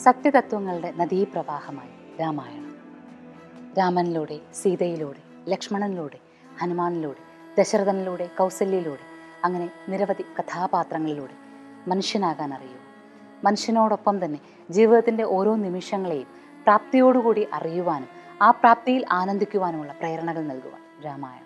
സത്യതത്വങ്ങളുടെ നദീപ്രവാഹമായി രാമായണം രാമനിലൂടെ സീതയിലൂടെ ലക്ഷ്മണനിലൂടെ ഹനുമാനിലൂടെ ദശരഥനിലൂടെ കൗസല്യയിലൂടെ അങ്ങനെ നിരവധി കഥാപാത്രങ്ങളിലൂടെ മനുഷ്യനാകാൻ അറിയൂ മനുഷ്യനോടൊപ്പം തന്നെ ജീവിതത്തിൻ്റെ ഓരോ നിമിഷങ്ങളെയും പ്രാപ്തിയോടുകൂടി അറിയുവാനും ആ പ്രാപ്തിയിൽ ആനന്ദിക്കുവാനുമുള്ള പ്രേരണകൾ നൽകുവാൻ രാമായണം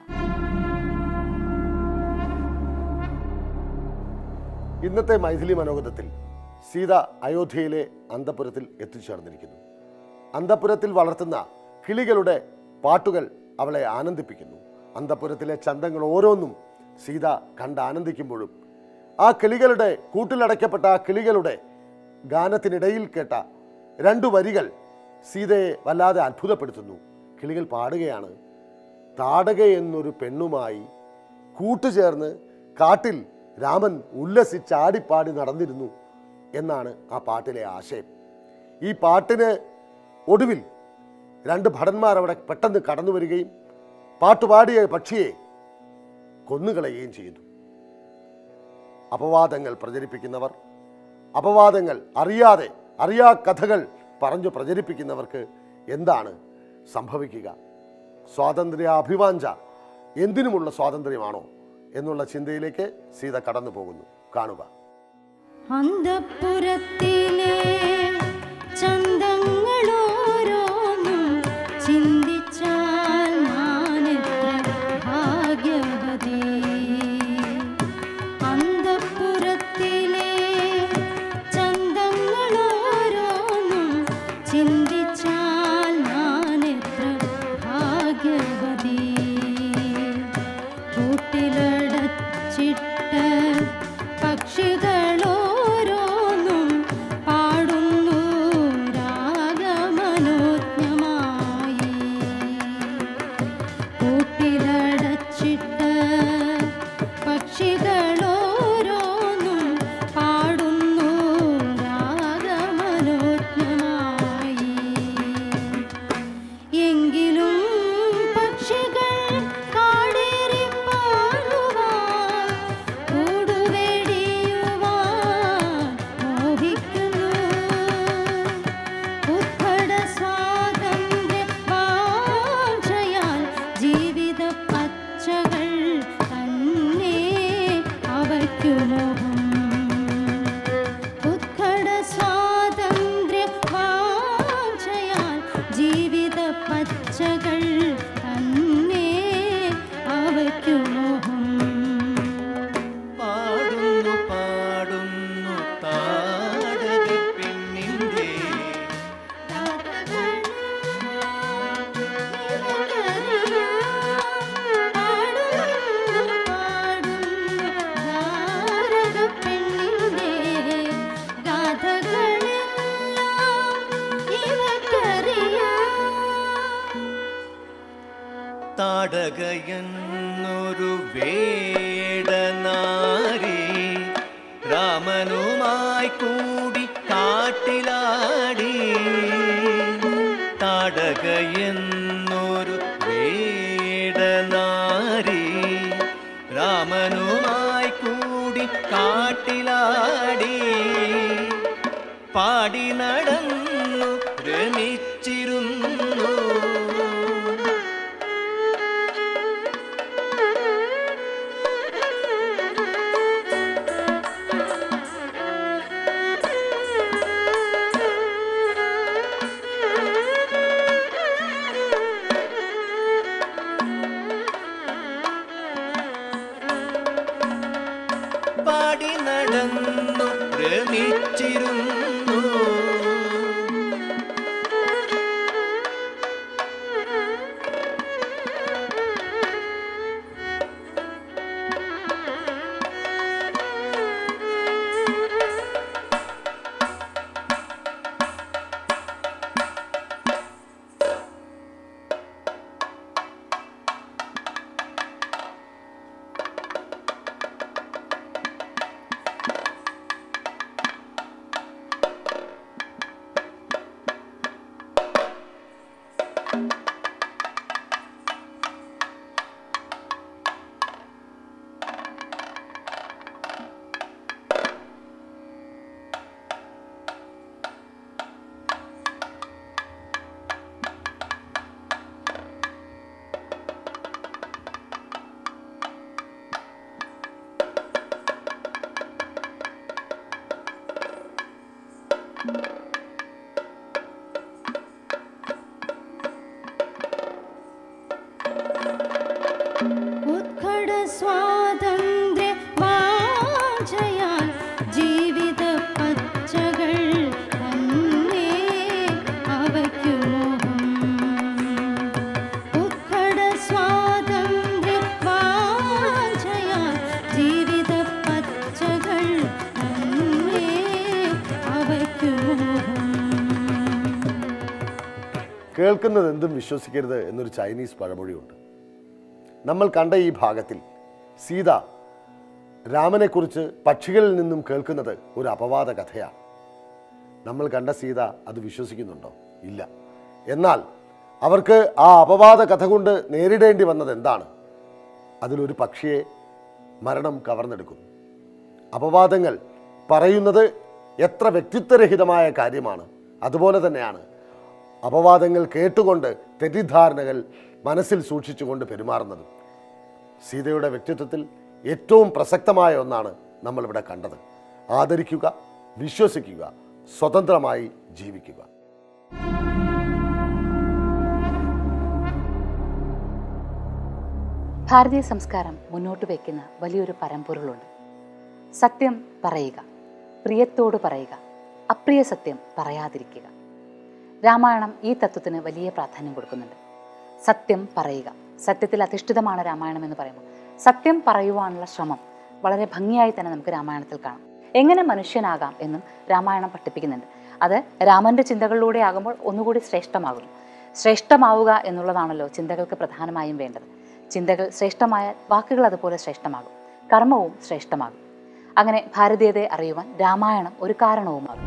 ഇന്നത്തെ മൈഥിലി മനോഗതത്തിൽ സീത അയോധ്യയിലെ അന്തപുരത്തിൽ എത്തിച്ചേർന്നിരിക്കുന്നു അന്തപുരത്തിൽ വളർത്തുന്ന കിളികളുടെ പാട്ടുകൾ അവളെ ആനന്ദിപ്പിക്കുന്നു അന്തപുരത്തിലെ ചന്തങ്ങൾ ഓരോന്നും സീത കണ്ട് ആനന്ദിക്കുമ്പോഴും ആ കിളികളുടെ കൂട്ടിലടയ്ക്കപ്പെട്ട ആ കിളികളുടെ ഗാനത്തിനിടയിൽ കേട്ട രണ്ടു വരികൾ സീതയെ വല്ലാതെ അത്ഭുതപ്പെടുത്തുന്നു കിളികൾ പാടുകയാണ് താടക എന്നൊരു പെണ്ണുമായി കൂട്ടുചേർന്ന് കാട്ടിൽ രാമൻ ഉല്ലസിച്ച് ആടിപ്പാടി നടന്നിരുന്നു എന്നാണ് ആ പാട്ടിലെ ആശയം ഈ പാട്ടിന് ഒടുവിൽ രണ്ട് ഭടന്മാർ അവിടെ പെട്ടെന്ന് കടന്നു വരികയും പാട്ടുപാടിയ പക്ഷിയെ കൊന്നുകളയുകയും ചെയ്തു അപവാദങ്ങൾ പ്രചരിപ്പിക്കുന്നവർ അപവാദങ്ങൾ അറിയാതെ അറിയാ കഥകൾ പറഞ്ഞു പ്രചരിപ്പിക്കുന്നവർക്ക് എന്താണ് സംഭവിക്കുക സ്വാതന്ത്ര്യ അഭിവാഞ്ച എന്തിനുമുള്ള സ്വാതന്ത്ര്യമാണോ എന്നുള്ള ചിന്തയിലേക്ക് സീത കടന്നു പോകുന്നു കാണുക അന്തപ്പുരത്തിലെ ചന്തങ്ങളോരോന്നും ചിന്തിച്ചാൽ ഞാനെത്ര ഭാഗ്യവതി അന്തപ്പുരത്തിലെ ചന്തങ്ങളോരോന്നും ചിന്തിച്ചാൽ ഞാനെത്ര ഭാഗ്യവതി കൂട്ടിലടച്ചിട്ട് പക്ഷികളോരോന്നും പാടുന്നു രാഗമനോജ്ഞമായി കൂട്ടിലടച്ചിട്ട് പക്ഷികളോരോന്നും പാടുന്നു രാഗമനോജ്ഞമായി എങ്കിലും പക്ഷികൾ കാടേറി പാടുവാൻ കൂടുവെടിയുവാൻ മോഹിക്കുന്നു ഉത്കട സ്വാതന്ത്ര്യ വാഞ്ചയാൽ ജീവിത പച്ചകൾ തന്നെ അവയ്ക്കു മോഹം ഉത്കട സ്വാതന്ത്ര്യ വാഞ്ചയാൽ ജീവിത പച്ചകൾ തന്നെ അവയ്ക്കു മോഹം പാടുന്നു പാടുന്നു താടക പെണ്ണിൻ്റെ താടകയെന്നൊരു വേടനാരി രാമനുമായി കൂടി കാട്ടിലാടി താടകയെന്നൊരു വേടനാരി രാമനുമായി കൂടി കാട്ടിലാടി പാടി നടന്നു രമിച്ചിരുന്നു പാടി നടന്നു രമിച്ചിരുന്നു ഉത്കട സ്വാതന്ത്ര്യ വാഞ്ചയാൽ ജീവിത പച്ചകൾ തന്നെ അവയ്ക്കു മോഹം ഉത്കട സ്വാതന്ത്ര്യ വാഞ്ചയാൽ ജീവിത പച്ചകൾ തന്നെ അവയ്ക്കു മോഹം കേൾക്കുന്നത് എന്തും വിശ്വസിക്കരുത് എന്നൊരു ചൈനീസ് പഴമൊഴിയുണ്ട് നമ്മൾ കണ്ട ഈ ഭാഗത്തിൽ സീത രാമനെക്കുറിച്ച് പക്ഷികളിൽ നിന്നും കേൾക്കുന്നത് ഒരു അപവാദ കഥയാണ് നമ്മൾ കണ്ട സീത അത് വിശ്വസിക്കുന്നുണ്ടോ ഇല്ല എന്നാൽ അവർക്ക് ആ അപവാദ കഥ കൊണ്ട് നേരിടേണ്ടി വന്നത് എന്താണ് അതിലൊരു പക്ഷിയെ മരണം കവർന്നെടുക്കുന്നു അപവാദങ്ങൾ പറയുന്നത് എത്ര വ്യക്തിത്വരഹിതമായ കാര്യമാണ് അതുപോലെ തന്നെയാണ് അപവാദങ്ങൾ കേട്ടുകൊണ്ട് തെറ്റിദ്ധാരണകൾ മനസ്സിൽ സൂക്ഷിച്ചുകൊണ്ട് പെരുമാറുന്നത് സീതയുടെ വ്യക്തിത്വത്തിൽ ഏറ്റവും പ്രസക്തമായ ഒന്നാണ് നമ്മളിവിടെ കണ്ടത് ആദരിക്കുക വിശ്വസിക്കുക സ്വതന്ത്രമായി ജീവിക്കുക ഭാരതീയ സംസ്കാരം മുന്നോട്ട് വയ്ക്കുന്ന വലിയൊരു പരമ്പൊരുളുണ്ട് സത്യം പറയുക പ്രിയത്തോട് പറയുക അപ്രിയ സത്യം പറയാതിരിക്കുക രാമായണം ഈ തത്വത്തിന് വലിയ പ്രാധാന്യം കൊടുക്കുന്നുണ്ട് സത്യം പറയുക സത്യത്തിൽ അധിഷ്ഠിതമാണ് രാമായണം എന്ന് പറയുമ്പോൾ സത്യം പറയുവാനുള്ള ശ്രമം വളരെ ഭംഗിയായി തന്നെ നമുക്ക് രാമായണത്തിൽ കാണാം എങ്ങനെ മനുഷ്യനാകാം എന്നും രാമായണം പഠിപ്പിക്കുന്നുണ്ട് അത് രാമന്റെ ചിന്തകളിലൂടെ ആകുമ്പോൾ ഒന്നുകൂടി ശ്രേഷ്ഠമാകുന്നു ശ്രേഷ്ഠമാവുക എന്നുള്ളതാണല്ലോ ചിന്തകൾക്ക് പ്രധാനമായും വേണ്ടത് ചിന്തകൾ ശ്രേഷ്ഠമായ വാക്കുകൾ അതുപോലെ ശ്രേഷ്ഠമാകും കർമ്മവും ശ്രേഷ്ഠമാകും അങ്ങനെ ഭാരതീയതയെ അറിയുവാൻ രാമായണം ഒരു കാരണവുമാകും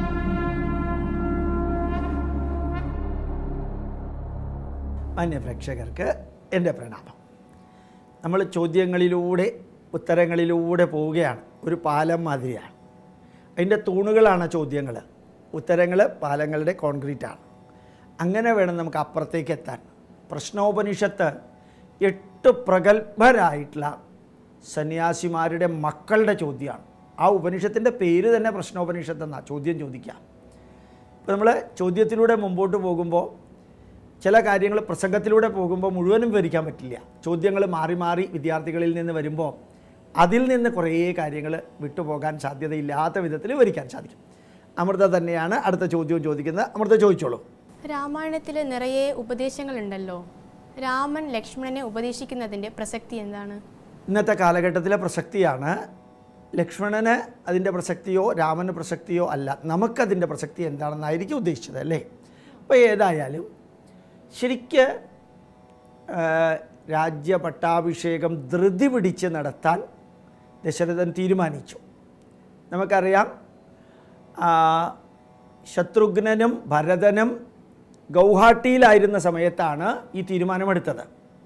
മാന്യപ്രേക്ഷകർക്ക് എൻ്റെ പ്രണാമം നമ്മൾ ചോദ്യങ്ങളിലൂടെ ഉത്തരങ്ങളിലൂടെ പോവുകയാണ് ഒരു പാലം മാതിരിയാണ് അതിൻ്റെ തൂണുകളാണ് ചോദ്യങ്ങൾ ഉത്തരങ്ങൾ പാലങ്ങളുടെ കോൺക്രീറ്റാണ് അങ്ങനെ വേണം നമുക്ക് അപ്പുറത്തേക്ക് എത്താൻ പ്രശ്നോപനിഷത്ത് എട്ട് പ്രഗത്ഭരായിട്ടുള്ള സന്യാസിമാരുടെ മക്കളുടെ ചോദ്യമാണ് ആ ഉപനിഷത്തിൻ്റെ പേര് തന്നെ പ്രശ്നോപനിഷത്ത് എന്നാണ് ചോദ്യം ചോദിക്കാം ഇപ്പോൾ നമ്മൾ ചോദ്യത്തിലൂടെ മുമ്പോട്ട് പോകുമ്പോൾ ചില കാര്യങ്ങൾ പ്രസംഗത്തിലൂടെ പോകുമ്പോൾ മുഴുവനും വിവരിക്കാൻ പറ്റില്ല ചോദ്യങ്ങൾ മാറി മാറി വിദ്യാർത്ഥികളിൽ നിന്ന് വരുമ്പോൾ അതിൽ നിന്ന് കുറേ കാര്യങ്ങൾ വിട്ടുപോകാൻ സാധ്യതയില്ലാത്ത വിധത്തിൽ വിവരിക്കാൻ സാധിക്കും അമൃത തന്നെയാണ് അടുത്ത ചോദ്യവും ചോദിക്കുന്നത് അമൃത ചോദിച്ചോളൂ രാമായണത്തിൽ നിറയെ ഉപദേശങ്ങളുണ്ടല്ലോ രാമൻ ലക്ഷ്മണനെ ഉപദേശിക്കുന്നതിൻ്റെ പ്രസക്തി എന്താണ് ഇന്നത്തെ കാലഘട്ടത്തിലെ പ്രസക്തിയാണ് ലക്ഷ്മണന് അതിൻ്റെ പ്രസക്തിയോ രാമന് പ്രസക്തിയോ അല്ല നമുക്കതിൻ്റെ പ്രസക്തി എന്താണെന്നായിരിക്കും ഉദ്ദേശിച്ചത് അല്ലേ അപ്പോൾ ഏതായാലും ശരിക്ക് ആ, രാജ്യ പട്ടാഭിഷേകം ധൃതി പിടിച്ച് നടത്താൻ ദശരഥൻ തീരുമാനിച്ചു നമുക്കറിയാം ആ, ശത്രുഘ്നനും ഭരതനും ഗൗഹാട്ടിയിലായിരുന്ന സമയത്താണ് ഈ തീരുമാനമെടുത്തത്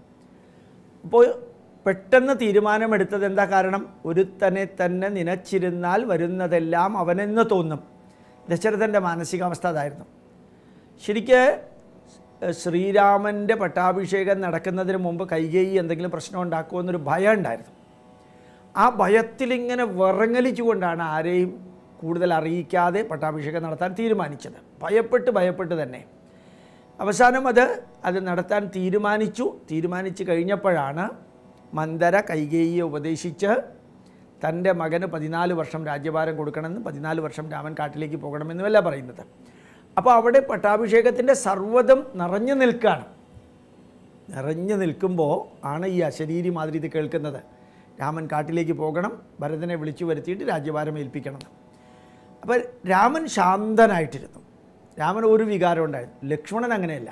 അപ്പോൾ പെട്ടെന്ന് തീരുമാനമെടുത്തത് എന്താ കാരണം ഒരുത്തനെ തന്നെ നനച്ചിരുന്നാൽ വരുന്നതെല്ലാം അവനെന്ന് തോന്നും ദശരഥൻ്റെ മാനസികാവസ്ഥ അതായിരുന്നു ശരിക്ക് ഏഹ്, ശ്രീരാമൻ്റെ പട്ടാഭിഷേകം നടക്കുന്നതിന് മുമ്പ് കൈകേയി എന്തെങ്കിലും പ്രശ്നം ഉണ്ടാക്കുമോ എന്നൊരു ഭയം ഉണ്ടായിരുന്നു ആ ഭയത്തിലിങ്ങനെ വിറങ്ങലിച്ചുകൊണ്ടാണ് ആരെയും കൂടുതൽ അറിയിക്കാതെ പട്ടാഭിഷേകം നടത്താൻ തീരുമാനിച്ചത് ഭയപ്പെട്ട് ഭയപ്പെട്ട് തന്നെ അവസാനം അത് അത് നടത്താൻ തീരുമാനിച്ചു തീരുമാനിച്ചു കഴിഞ്ഞപ്പോഴാണ് മന്ദര കൈകേയിയെ ഉപദേശിച്ച് തൻ്റെ മകന് പതിനാല് വർഷം രാജ്യഭാരം കൊടുക്കണമെന്നും പതിനാല് വർഷം രാമൻ കാട്ടിലേക്ക് പോകണമെന്നുമല്ല പറയുന്നത് അപ്പോൾ അവിടെ പട്ടാഭിഷേകത്തിൻ്റെ സർവ്വതം നിറഞ്ഞു നിൽക്കുകയാണ് നിറഞ്ഞു നിൽക്കുമ്പോൾ ആണ് ഈ അശരീരി മാതിരി ഇത് കേൾക്കുന്നത് രാമൻ കാട്ടിലേക്ക് പോകണം ഭരതനെ വിളിച്ചു വരുത്തിയിട്ട് രാജ്യഭാരം ഏൽപ്പിക്കണം എന്ന്. അപ്പോൾ രാമൻ ശാന്തനായിട്ടിരുന്നു രാമൻ ഒരു വികാരം ഉണ്ടായിരുന്നു ലക്ഷ്മണൻ അങ്ങനെയല്ല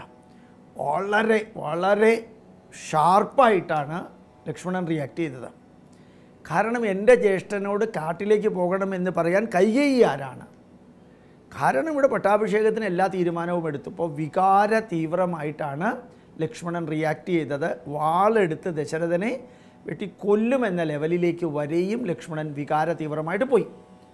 വളരെ വളരെ ഷാർപ്പായിട്ടാണ് ലക്ഷ്മണൻ റിയാക്ട് ചെയ്തത് കാരണം എൻ്റെ ജ്യേഷ്ഠനോട് കാട്ടിലേക്ക് പോകണമെന്ന് പറയാൻ കൈകേയി ആരാണ് കാരണം ഇവിടെ പട്ടാഭിഷേകത്തിന് എല്ലാ തീരുമാനവും എടുത്തു ഇപ്പോൾ വികാര തീവ്രമായിട്ടാണ് ലക്ഷ്മണൻ റിയാക്ട് ചെയ്തത് വാളെടുത്ത് ദശരഥനെ വെട്ടി കൊല്ലുമെന്ന ലെവലിലേക്ക് വരെയും ലക്ഷ്മണൻ വികാര തീവ്രമായിട്ട് പോയി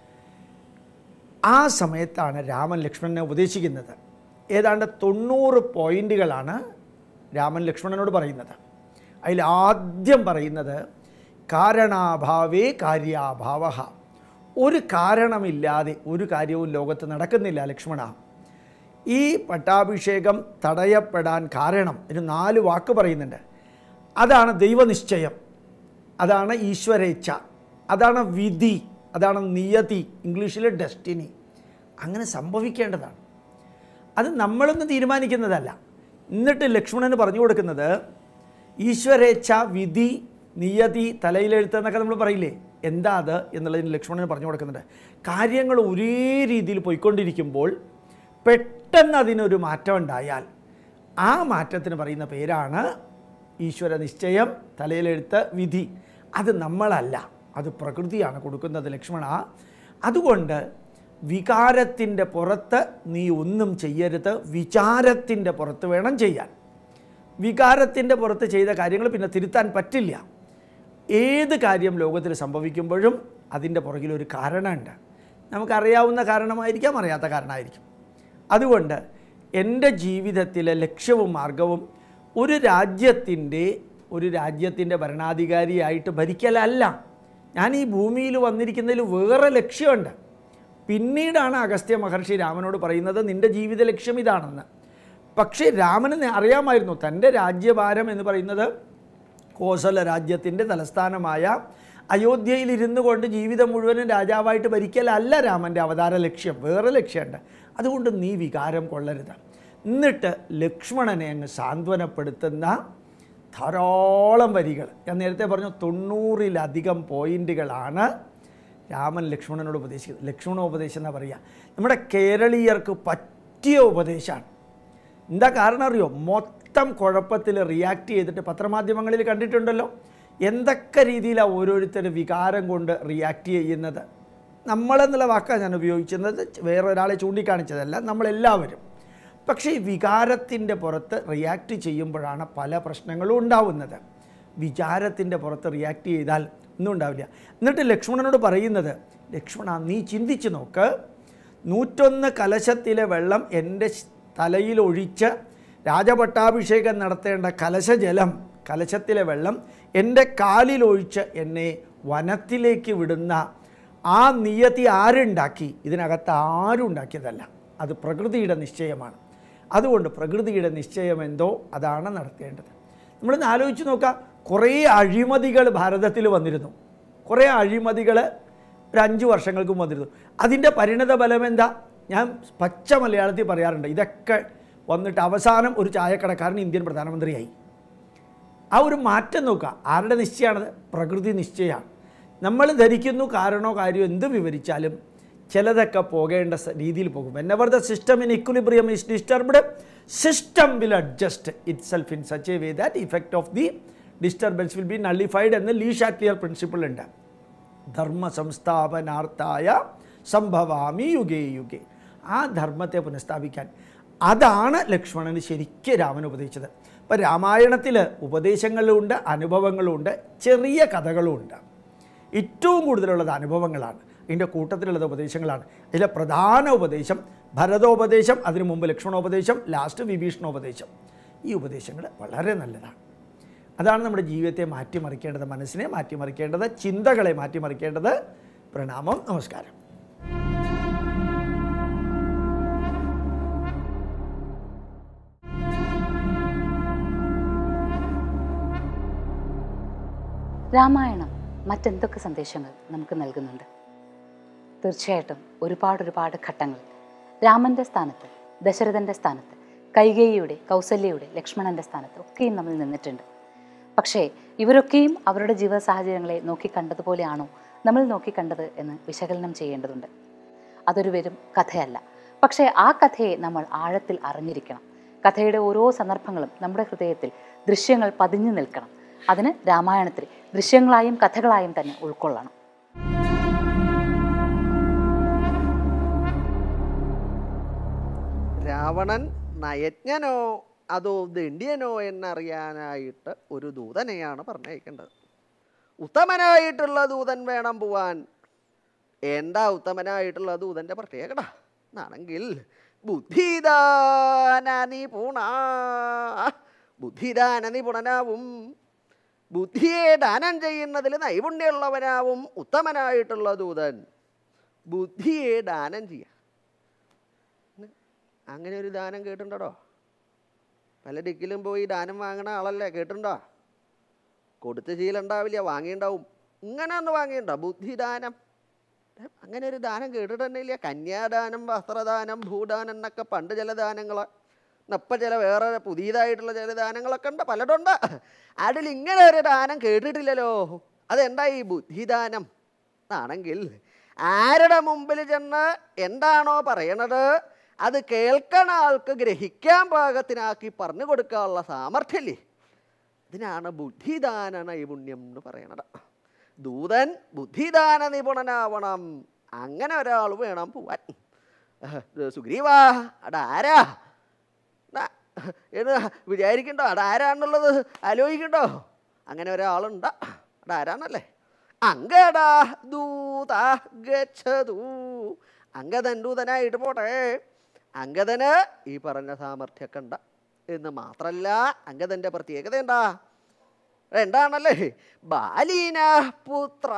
ആ സമയത്താണ് രാമൻ ലക്ഷ്മണനെ ഉപദേശിക്കുന്നത് ഏതാണ്ട് തൊണ്ണൂറ് പോയിന്റുകളാണ് രാമൻ ലക്ഷ്മണനോട് പറയുന്നത് അതിൽ ആദ്യം പറയുന്നത് കാരണാഭാവേ കാര്യാഭാവ ഒരു കാരണമില്ലാതെ ഒരു കാര്യവും ലോകത്ത് നടക്കുന്നില്ല ലക്ഷ്മണ ഈ പട്ടാഭിഷേകം തടയപ്പെടാൻ കാരണം ഒരു നാല് വാക്ക് പറയുന്നുണ്ട് അതാണ് ദൈവനിശ്ചയം അതാണ് ഈശ്വരേച്ഛ അതാണ് വിധി അതാണ് നിയതി ഇംഗ്ലീഷിൽ ഡെസ്റ്റിനി അങ്ങനെ സംഭവിക്കേണ്ടതാണ് അത് നമ്മളൊന്നും തീരുമാനിക്കുന്നതല്ല എന്നിട്ട് ലക്ഷ്മണന് പറഞ്ഞു കൊടുക്കുന്നത് ഈശ്വരേച്ഛ വിധി നിയതി തലയിലെഴുത്ത് എന്നൊക്കെ നമ്മൾ പറയില്ലേ എന്താ അത് എന്നുള്ളതിന് ലക്ഷ്മണന് പറഞ്ഞു കൊടുക്കുന്നുണ്ട് കാര്യങ്ങൾ ഒരേ രീതിയിൽ പോയിക്കൊണ്ടിരിക്കുമ്പോൾ പെട്ടെന്ന് അതിനൊരു മാറ്റം ഉണ്ടായാൽ ആ മാറ്റത്തിന് പറയുന്ന പേരാണ് ഈശ്വര നിശ്ചയം തലയിലെഴുത്ത് വിധി അത് നമ്മളല്ല അത് പ്രകൃതിയാണ് കൊടുക്കുന്നത് ലക്ഷ്മണ അതുകൊണ്ട് വികാരത്തിൻ്റെ പുറത്ത് നീ ഒന്നും ചെയ്യരുത് വിചാരത്തിൻ്റെ പുറത്ത് വേണം ചെയ്യാൻ വികാരത്തിൻ്റെ പുറത്ത് ചെയ്ത കാര്യങ്ങൾ പിന്നെ തിരുത്താൻ പറ്റില്ല ഏത് കാര്യം ലോകത്തിൽ സംഭവിക്കുമ്പോഴും അതിൻ്റെ പുറകിൽ ഒരു കാരണമുണ്ട് നമുക്കറിയാവുന്ന കാരണമായിരിക്കാം അറിയാത്ത കാരണമായിരിക്കും അതുകൊണ്ട് എൻ്റെ ജീവിതത്തിലെ ലക്ഷ്യവും മാർഗവും ഒരു രാജ്യത്തിൻ്റെ ഒരു രാജ്യത്തിൻ്റെ ഭരണാധികാരിയായിട്ട് ഭരിക്കലല്ല ഞാൻ ഈ ഭൂമിയിൽ വന്നിരിക്കുന്നതിൽ വേറെ ലക്ഷ്യമുണ്ട് പിന്നീടാണ് അഗസ്ത്യ മഹർഷി രാമനോട് പറയുന്നത് നിൻ്റെ ജീവിത ലക്ഷ്യം ഇതാണെന്ന് പക്ഷേ രാമന് അറിയാമായിരുന്നു തൻ്റെ രാജ്യഭാരം എന്ന് പറയുന്നത് കോസല രാജ്യത്തിൻ്റെ തലസ്ഥാനമായ അയോധ്യയിൽ ഇരുന്നു കൊണ്ട് ജീവിതം മുഴുവനും രാജാവായിട്ട് ഭരിക്കലല്ല രാമൻ്റെ അവതാര ലക്ഷ്യം വേറെ ലക്ഷ്യമുണ്ട് അതുകൊണ്ട് നീ വികാരം കൊള്ളരുത് എന്നിട്ട് ലക്ഷ്മണനെ അങ്ങ് സാന്ത്വനപ്പെടുത്തുന്ന ധാരാളം വരികൾ ഞാൻ നേരത്തെ പറഞ്ഞു തൊണ്ണൂറിലധികം പോയിന്റുകളാണ് രാമൻ ലക്ഷ്മണനോട് ഉപദേശിക്കുന്നത് ലക്ഷ്മണോപദേശം എന്നാ പറയുക നമ്മുടെ കേരളീയർക്ക് പറ്റിയ ഉപദേശമാണ് എന്താ കാരണം അറിയോ മൊത്തം കുഴപ്പത്തിൽ റിയാക്ട് ചെയ്തിട്ട് പത്രമാധ്യമങ്ങളിൽ കണ്ടിട്ടുണ്ടല്ലോ എന്തൊക്കെ രീതിയിലാണ് ഓരോരുത്തർ വികാരം കൊണ്ട് റിയാക്ട് ചെയ്യുന്നത് നമ്മളെന്നുള്ള വാക്കാണ് ഞാൻ ഉപയോഗിക്കുന്നത് വേറെ ഒരാളെ ചൂണ്ടിക്കാണിച്ചതല്ല നമ്മളെല്ലാവരും പക്ഷേ ഈ വികാരത്തിൻ്റെ പുറത്ത് റിയാക്ട് ചെയ്യുമ്പോഴാണ് പല പ്രശ്നങ്ങളും ഉണ്ടാവുന്നത് വിചാരത്തിൻ്റെ പുറത്ത് റിയാക്ട് ചെയ്താൽ ഒന്നും ഉണ്ടാവില്ല എന്നിട്ട് ലക്ഷ്മണനോട് പറയുന്നത് ലക്ഷ്മണ നീ ചിന്തിച്ച് നോക്ക് നൂറ്റൊന്ന് കലശത്തിലെ വെള്ളം എൻ്റെ തലയിൽ ഒഴിച്ച് രാജപട്ടാഭിഷേകം നടത്തേണ്ട കലശജലം കലശത്തിലെ വെള്ളം എൻ്റെ കാലിലൊഴിച്ച് എന്നെ വനത്തിലേക്ക് വിടുന്ന ആ നിയതി ആരുണ്ടാക്കി ഇതിനകത്ത് ആരും ഉണ്ടാക്കിയതല്ല അത് പ്രകൃതിയുടെ നിശ്ചയമാണ് അതുകൊണ്ട് പ്രകൃതിയുടെ നിശ്ചയം എന്തോ അതാണ് നടത്തേണ്ടത് നമ്മളിന്ന് ആലോചിച്ച് നോക്കാം കുറേ അഴിമതികൾ ഭാരതത്തിൽ വന്നിരുന്നു കുറേ അഴിമതികൾ ഒരു അഞ്ച് വർഷങ്ങൾക്കും വന്നിരുന്നു അതിൻ്റെ പരിണത ഫലം എന്താ ഞാൻ പച്ച മലയാളത്തിൽ പറയാറുണ്ട് ഇതൊക്കെ വന്നിട്ട് അവസാനം ഒരു ചായക്കടക്കാരൻ ഇന്ത്യൻ പ്രധാനമന്ത്രിയായി ആ ഒരു മാറ്റം നോക്കുക ആരുടെ നിശ്ചയമാണത് പ്രകൃതി നിശ്ചയമാണ് നമ്മൾ ധരിക്കുന്നു കാരണോ കാര്യമോ എന്ത് വിവരിച്ചാലും ചിലതൊക്കെ പോകേണ്ട സ- രീതിയിൽ പോകും whenever the system in equilibrium is disturbed system will adjust itself in such a way that effect of the disturbance will be nullified എന്ന് ലീ ഷാക്ലിയർ പ്രിൻസിപ്പിൾ ഉണ്ട് ധർമ്മ സംസ്ഥാപനാർത്ഥായ സംഭവാമി യുഗേ യുഗേ ആ ധർമ്മത്തെ പുനഃസ്ഥാപിക്കാൻ അതാണ് ലക്ഷ്മണന് ശരിക്കും രാമൻ ഉപദേശിച്ചത് ഇപ്പം രാമായണത്തിൽ ഉപദേശങ്ങളുമുണ്ട് അനുഭവങ്ങളുമുണ്ട് ചെറിയ കഥകളുമുണ്ട് ഏറ്റവും കൂടുതലുള്ളത് അനുഭവങ്ങളാണ് ഇതിൻ്റെ കൂട്ടത്തിലുള്ളത് ഉപദേശങ്ങളാണ് ഇതിലെ പ്രധാന ഉപദേശം ഭരതോപദേശം അതിനു മുമ്പ് ലക്ഷ്മണോപദേശം ലാസ്റ്റ് വിഭീഷണോപദേശം ഈ ഉപദേശങ്ങൾ വളരെ നല്ലതാണ് അതാണ് നമ്മുടെ ജീവിതത്തെ മാറ്റിമറിക്കേണ്ടത് മനസ്സിനെ മാറ്റിമറിക്കേണ്ടത് ചിന്തകളെ മാറ്റിമറിക്കേണ്ടത് പ്രണാമം നമസ്കാരം രാമായണം മറ്റെന്തൊക്കെ സന്ദേശങ്ങൾ നമുക്ക് നൽകുന്നുണ്ട് തീർച്ചയായിട്ടും ഒരുപാട് ഒരുപാട് ഘട്ടങ്ങൾ രാമൻ്റെ സ്ഥാനത്ത് ദശരഥൻ്റെ സ്ഥാനത്ത് കൈകേയിയുടെ കൗസല്യയുടെ ലക്ഷ്മണൻ്റെ സ്ഥാനത്ത് ഒക്കെയും നമ്മൾ നിന്നിട്ടുണ്ട് പക്ഷേ ഇവരൊക്കെയും അവരുടെ ജീവിത സാഹചര്യങ്ങളെ നോക്കിക്കണ്ടതുപോലെയാണോ നമ്മൾ നോക്കിക്കണ്ടത് എന്ന് വിശകലനം ചെയ്യേണ്ടതുണ്ട് അതൊരു വെറും കഥയല്ല പക്ഷേ ആ കഥയെ നമ്മൾ ആഴത്തിൽ അറിഞ്ഞിരിക്കണം കഥയുടെ ഓരോ സന്ദർഭങ്ങളും നമ്മുടെ ഹൃദയത്തിൽ ദൃശ്യങ്ങൾ പതിഞ്ഞു നിൽക്കണം അതിന് രാമായണത്തിൽ ദൃശ്യങ്ങളായും കഥകളായും തന്നെ ഉൾക്കൊള്ളണം രാവണൻ നയജ്ഞനോ അതോ ദണ്ഡ്യനോ എന്നറിയാനായിട്ട് ഒരു ദൂതനെയാണ് പറഞ്ഞയക്കേണ്ടത് ഉത്തമനായിട്ടുള്ള ദൂതൻ വേണം പോവാൻ എന്താ ഉത്തമനായിട്ടുള്ള ദൂതൻ്റെ പ്രത്യേകത എന്നാണെങ്കിൽ ബുദ്ധിദാനനി പുണ ബുദ്ധിദാന നിപുണനാവും ബുദ്ധിയെ ദാനം ചെയ്യുന്നതിൽ നൈപുണ്യമുള്ളവനാവും ഉത്തമനായിട്ടുള്ള ദൂതൻ ബുദ്ധിയെ ദാനം ചെയ്യുക അങ്ങനെ ഒരു ദാനം കേട്ടിട്ടുണ്ടോ പല ദിക്കിലും പോയി ദാനം വാങ്ങണ ആളല്ലേ കേട്ടിട്ടുണ്ടോ കൊടുത്ത ശീലം ഉണ്ടാവില്ല വാങ്ങിയിട്ടുണ്ടാവും ഇങ്ങനെ ഒന്ന് വാങ്ങിയിട്ടുണ്ടോ ബുദ്ധിദാനം ഏ, അങ്ങനെ ഒരു ദാനം കേട്ടിട്ട് തന്നെ ഇല്ല കന്യാദാനം വസ്ത്രദാനം ഭൂദാനം എന്നൊക്കെ പണ്ട് ചില ദാനങ്ങൾ ഇപ്പം ചില വേറെ പുതിയതായിട്ടുള്ള ചില ദാനങ്ങളൊക്കെ ഉണ്ട് പലതുണ്ട് അതിൽ ഇങ്ങനെ ഒരു ദാനം കേട്ടിട്ടില്ലല്ലോ അതെന്താ ഈ ബുദ്ധിദാനം ആണെങ്കിൽ ആരുടെ മുമ്പിൽ ചെന്ന് എന്താണോ പറയണത് അത് കേൾക്കണ ആൾക്ക് ഗ്രഹിക്കാൻ പാകത്തിനാക്കി പറഞ്ഞു കൊടുക്കാനുള്ള സാമർഥ്യല്ലേ ഇതിനാണ് ബുദ്ധിദാന നൈപുണ്യം എന്ന് പറയണത് ദൂതൻ ബുദ്ധിദാന നിപുണനാവണം അങ്ങനെ ഒരാൾ വേണം പോവാൻ സുഗ്രീവാ അടാരാ ദാ, എന്ന് വിചാരിക്കണ്ടോ അടാരാന്നുള്ളത് ആലോചിക്കണ്ടോ അങ്ങനെ ഒരാളുണ്ട് അടാരാന്നല്ലേ അങ്കടാ ദൂത ഗച്ഛതു അങ്കദൻ ദൂതനായിട്ട് പോട്ടെ അങ്കദന് ഈ പറഞ്ഞ സാമർഥ്യമൊക്കെ ഉണ്ട് എന്ന് മാത്രല്ല അങ്കദന്റെ പ്രത്യേകത എന്താ എന്താണല്ലേ ബാലീന പുത്ര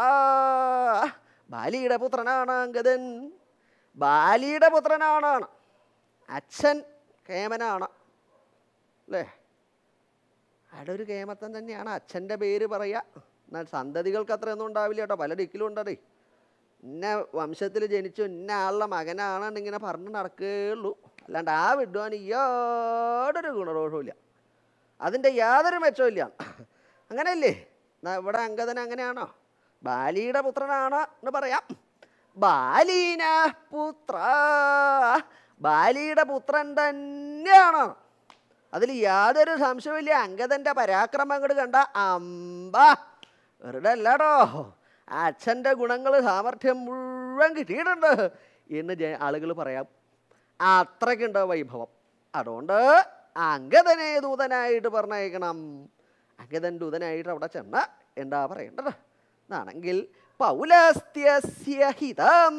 ബാലിയുടെ പുത്രനാണ് അങ്കദൻ ബാലിയുടെ പുത്രനാണ് അച്ഛൻ കേമനാണ് അല്ലേ അവിടെ ഒരു കേമത്തൻ തന്നെയാണ് അച്ഛൻ്റെ പേര് പറയുക എന്നാൽ സന്തതികൾക്ക് അത്രയൊന്നും ഉണ്ടാവില്ല കേട്ടോ പല ദിക്കിലും ഉണ്ടതേ ഇന്ന വംശത്തിൽ ജനിച്ചു ഇന്ന ആളുടെ മകനാണെന്ന് ഇങ്ങനെ പറഞ്ഞ് നടക്കുകയുള്ളൂ അല്ലാണ്ട് ആ വിദ്വാൻ യാതൊരു ഗുണദോഷവും അതിൻ്റെ യാതൊരു മെച്ചമില്ല അങ്ങനെയല്ലേ എന്നാ ഇവിടെ അങ്കദൻ അങ്ങനെയാണോ ബാലിയുടെ പുത്രനാണ് എന്ന് പറയാം ബാലീന പുത്ര ബാലിയുടെ പുത്രൻ തന്നെയാണ് അതിൽ യാതൊരു സംശയമില്ല അങ്കദൻ്റെ പരാക്രമം അങ്ങോട്ട് കണ്ട അമ്പ വെറുതെ അല്ലാടോ അച്ഛൻ്റെ ഗുണങ്ങൾ സാമർഥ്യം മുഴുവൻ കിട്ടിയിട്ടുണ്ട് എന്ന് ജ ആളുകൾ പറയാം അത്രയ്ക്കുണ്ട് വൈഭവം അതുകൊണ്ട് അങ്കദനെ ദൂതനായിട്ട് പറഞ്ഞയക്കണം അങ്കദൻ ദൂതനായിട്ട് അവിടെ ചെന്ന് എന്താ പറയേണ്ടത് എന്നാണെങ്കിൽ പൗലസ്ത്യസ്യ ഹിതം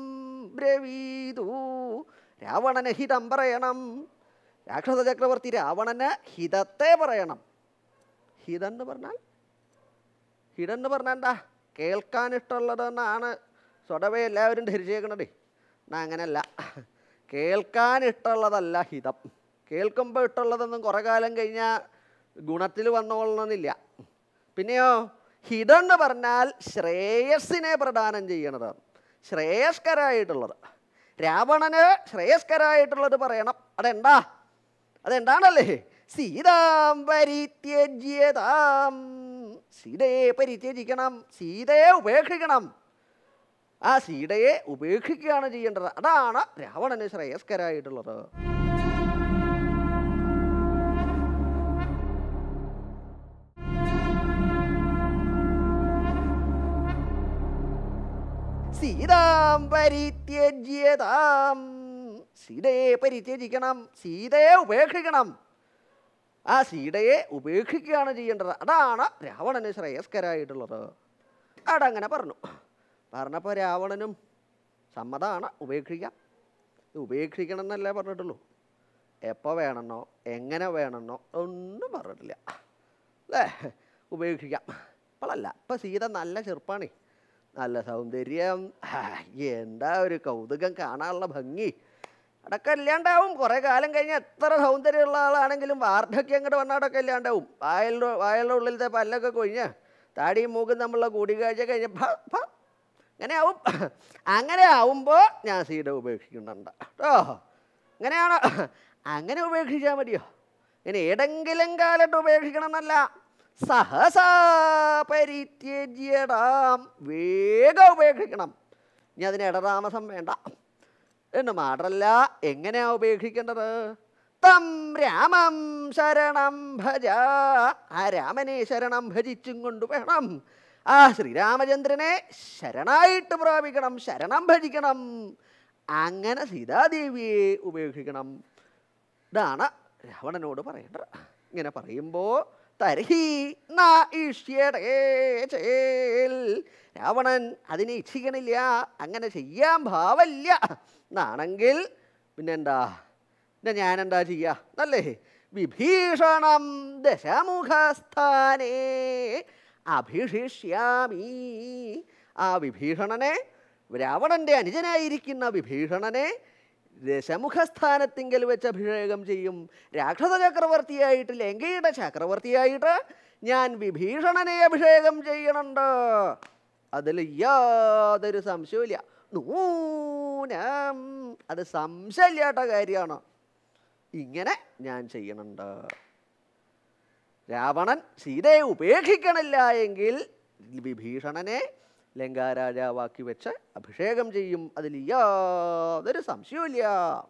ബ്രവീതു രാവണന് ഹിതം പറയണം രാക്ഷസ ചക്രവർത്തി രാവണന് ഹിതത്തെ പറയണം ഹിതം എന്ന് പറഞ്ഞാൽ ഹിതം എന്ന് പറഞ്ഞാൽ എന്താ കേൾക്കാൻ ഇഷ്ടമുള്ളതെന്നാണ് സ്വടവേ എല്ലാവരും ധരിച്ചേക്കണതേ എന്നാ അങ്ങനല്ല കേൾക്കാൻ ഇഷ്ടമുള്ളതല്ല ഹിതം കേൾക്കുമ്പോൾ ഇഷ്ടമുള്ളതൊന്നും കുറേ കാലം കഴിഞ്ഞാൽ ഗുണത്തിൽ വന്നോളണമെന്നില്ല പിന്നെയോ ഹിതം എന്ന് പറഞ്ഞാൽ ശ്രേയസ്സിനെ പ്രദാനം ചെയ്യണതാണ് ശ്രേയസ്കരായിട്ടുള്ളത് രാവണന് ശ്രേയസ്കരായിട്ടുള്ളത് പറയണം അതെന്താ അതെന്താണല്ലേ സീതാം പരിത്യജ്യതാം സീതയെ പരിത്യജിക്കണം സീതയെ ഉപേക്ഷിക്കണം ആ സീതയെ ഉപേക്ഷിക്കുകയാണ് ചെയ്യേണ്ടത് അതാണ് രാവണന് ശ്രേയസ്കരായിട്ടുള്ളത് സീതാം പരിത്യജ്യതാം സീതയെ പരിത്യജിക്കണം സീതയെ ഉപേക്ഷിക്കണം ആ സീതയെ ഉപേക്ഷിക്കുകയാണ് ചെയ്യേണ്ടത് അതാണ് രാവണന് ശ്രേയസ്കരായിട്ടുള്ളത് അതങ്ങനെ പറഞ്ഞു പറഞ്ഞപ്പോൾ രാവണനും സമ്മതമാണ് ഉപേക്ഷിക്കാം ഇത് ഉപേക്ഷിക്കണം എന്നല്ലേ പറഞ്ഞിട്ടുള്ളൂ എപ്പോൾ വേണമെന്നോ എങ്ങനെ വേണമെന്നോ ഒന്നും പറഞ്ഞിട്ടില്ല അല്ലേ ഉപേക്ഷിക്കാം ഇപ്പോഴല്ല ഇപ്പം സീത നല്ല ചെറുപ്പാണേ നല്ല സൗന്ദര്യം ഹാ, എന്താ ഒരു കൗതുകം കാണാനുള്ള ഭംഗി അടക്കം ഇല്ലാണ്ടാവും കുറേ കാലം കഴിഞ്ഞ് എത്ര സൗന്ദര്യമുള്ള ആളാണെങ്കിലും വാർദ്ധക്യം അങ്ങോട്ട് വന്നാൽ അടക്കം ഇല്ലാണ്ടാവും വായലിൻ്റെ വായലിൻ്റെ ഉള്ളിലത്തെ പല്ലൊക്കെ കൊഴിഞ്ഞ് താടിയും മൂക്കും തമ്മിലുള്ള കൂടിക്കാഴ്ച കഴിഞ്ഞ് ഭ ഭ അങ്ങനെ ആവും അങ്ങനെ ആവുമ്പോൾ ഞാൻ സീത ഉപേക്ഷിക്കുന്നുണ്ട് കേട്ടോ അങ്ങനെയാണോ അങ്ങനെ ഉപേക്ഷിച്ചാൽ മതിയോ ഇങ്ങനെ ഏതെങ്കിലും കാലത്ത് ഉപേക്ഷിക്കണം എന്നല്ല സഹസാ പരിത്യജ്യടാം വേഗം ഉപേക്ഷിക്കണം ഇനി അതിന് ഇടതാമസം വേണ്ട എന്ന് മാത്രല്ല എങ്ങനെയാ ഉപേക്ഷിക്കേണ്ടത് തം രാമം ശരണം ഭജ ആ രാമനെ ശരണം ഭജിച്ചും കൊണ്ട് വേണം ആ ശ്രീരാമചന്ദ്രനെ ശരണായിട്ട് പ്രാപിക്കണം ശരണം ഭജിക്കണം അങ്ങനെ സീതാദേവിയെ ഉപേക്ഷിക്കണം ഇതാണ് രാവണനോട് പറയേണ്ടത് ഇങ്ങനെ പറയുമ്പോൾ തർഹി ന ഇഷ്യടേ ചേൽ രാവണൻ അതിനെ ഇച്ഛിക്കണില്ല അങ്ങനെ ചെയ്യാൻ ഭാവമില്ല എന്നാണെങ്കിൽ പിന്നെന്താ പിന്നെ ഞാനെന്താ ചെയ്യുക എന്നല്ലേ വിഭീഷണം ദശമുഖസ്ഥാനേ അഭിഷിഷ്യാമി ആ വിഭീഷണനെ രാവണന്റെ അനുജനായിരിക്കുന്ന വിഭീഷണനെ ദശമുഖസ്ഥാനത്തിങ്കൽ വെച്ച് അഭിഷേകം ചെയ്യും രാക്ഷസ ചക്രവർത്തിയായിട്ട് ലങ്കയുടെ ചക്രവർത്തിയായിട്ട് ഞാൻ വിഭീഷണനെ അഭിഷേകം ചെയ്യണുണ്ട് അതിൽ യാതൊരു സംശയമില്ല നൂനം അത് സംശയമില്ലാത്ത കാര്യമാണ് ഇങ്ങനെ ഞാൻ ചെയ്യണുണ്ട് രാവണൻ സീതയെ ഉപേക്ഷിക്കണില്ല എങ്കിൽ വിഭീഷണനെ ലങ്കാരാജാവാക്കി വെച്ച് അഭിഷേകം ചെയ്യും അതിൽ യാതൊരു സംശയവുമില്ല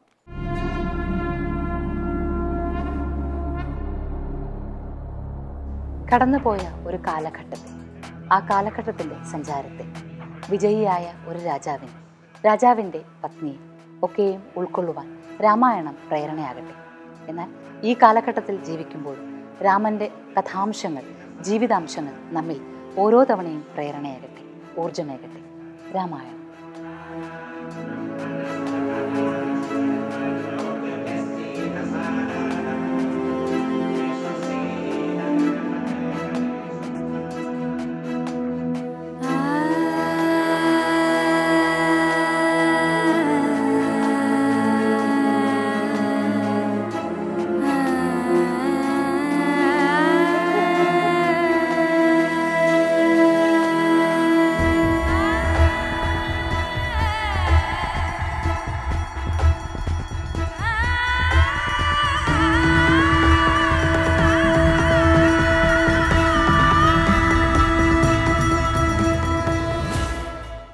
കടന്നുപോയ ഒരു കാലഘട്ടത്തെ ആ കാലഘട്ടത്തിൻ്റെ സഞ്ചാരത്തെ വിജയിയായ ഒരു രാജാവിനെ രാജാവിൻ്റെ പത്നിയെ ഒക്കെയും ഉൾക്കൊള്ളുവാൻ രാമായണം പ്രേരണയാകട്ടെ എന്നാൽ ഈ കാലഘട്ടത്തിൽ ജീവിക്കുമ്പോൾ രാമൻ്റെ കഥാംശങ്ങൾ ജീവിതാംശങ്ങൾ നമ്മിൽ ഓരോ തവണയും പ്രേരണയാകട്ടെ ഊർജമേകട്ടെ രാമായണം